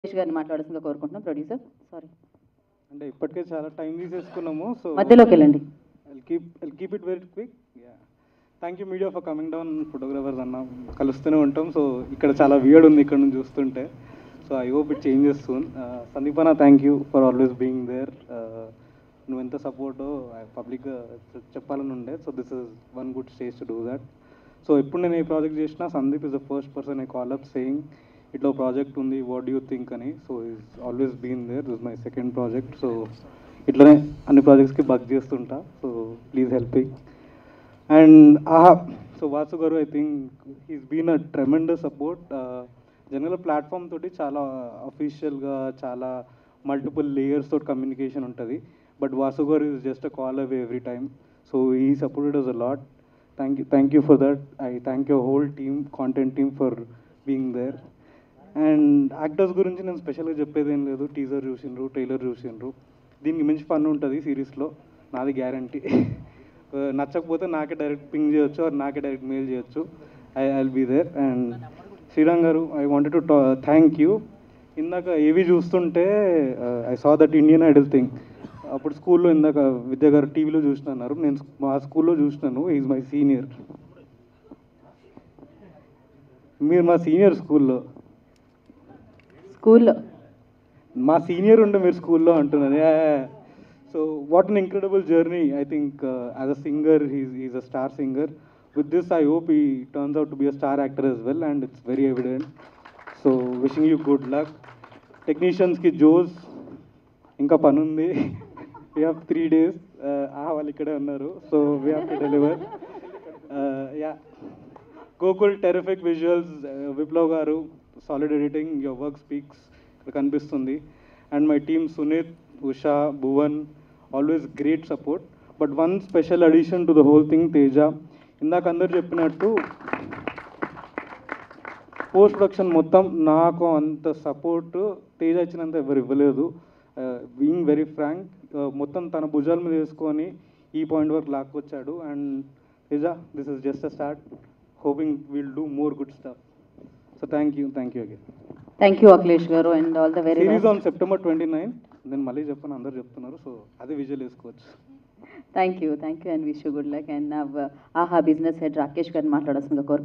సురేష్ గారిని మాట్లాడాల్సిందిగా కోరుకుంటున్నాం ప్రొడ్యూసర్ సారీ అంటే ఇప్పటికే చాలా టైం తీసేసుకున్నాము సో మధ్యలోకి వెళ్ళండి keep keep it very quick thank you media for coming down photographers అన్న కలుస్తూనే ఉంటాం సో ఇక్కడ చాలా వియర్డ్ ఉంది ఇక్కడ నుంచి చూస్తుంటే so I hope it changes soon సందీపన thank you for always being there నువ్వు ఎంత సపోర్టో పబ్లిక్గా చెప్పాలని ఉండే so this is one good stage to do that so ఎప్పుడు నేను ఏ ప్రాజెక్ట్ చేసినా Sandeep is the first person I call up saying ఇట్లా ప్రాజెక్ట్ ఉంది వాట్ యూ థింక్ అని so is always been there this my second project so ఇట్లనే అన్ని ప్రాజెక్ట్స్కి బగ్ చేస్తుంటా so please helping and Aha so Vasu garu I think he's been a tremendous support general platform తోటి చాలా అఫీషియల్గా చాలా మల్టిపుల్ లేయర్స్ తోటి కమ్యూనికేషన్ ఉంటుంది but Vasu garu is just a call away every time so he supported us a lot thank you thank you for that I thank you whole team content team for being there and actors గురించి నేను స్పెషల్గా చెప్పేది ఏం లేదు teaser చూసిండ్రు trailer చూసిండ్రు దీనికి మించి ఫన్ ఉంటుంది సిరీస్లో నాది గ్యారంటీ నచ్చకపోతే నాకే డైరెక్ట్ పింగ్ చేయొచ్చు ఆర్ నాకే డైరెక్ట్ మెయిల్ చేయొచ్చు I I'll be there and Sriram garu I wanted to thank you ఇందాక ఏవి చూస్తుంటే I saw that Indian Idol thing అప్పుడు స్కూల్లో ఇందాక విద్యా గారు టీవీలో చూసినారు నేను మా స్కూల్లో చూసినాను ఈజ్ మై సీనియర్ మీరు మా సీనియర్ స్కూల్లో స్కూల్లో మా సీనియర్ ఉండే మీరు స్కూల్లో అంటున్నాను so what an incredible journey I think as a singer he's is a star singer with this I hope he turns out to be a star actor as well and it's very evident so wishing you good luck టెక్నీషియన్స్కి జోస్ ఇంకా పని ఉంది we have three days ఆ వాళ్ళు ఇక్కడే ఉన్నారు so we have to deliver yeah Gokul terrific visuals Viplav garu solid editing your work speaks ఇక్కడ కనిపిస్తుంది and my team Suneeth Usha Bhuvan always great support but one special addition to the whole thing Teja ఇందాక అందరు చెప్పినట్టు post production మొత్తం నాకు అంత సపోర్ట్ తేజ ఇచ్చినంత ఎవరు ఇవ్వలేదు బీయింగ్ వెరీ ఫ్రాంక్ మొత్తం తన భుజాల మీద వేసుకొని ఈ పాయింట్ వరకు లాక్కొచ్చాడు and Teja this is just a start hoping will do more good stuff so thank you thank you again thank you Akhilesh garu and all the very series on September twenty nine నేను మళ్ళీ చెప్పాను అందరు చెప్తున్నారు సో అదే విజువల్ వేసుకోవచ్చు thank you thank you and wish you good luck and Aha business head Rakesh గారిని మాట్లాడాల్సిందిగా కోరు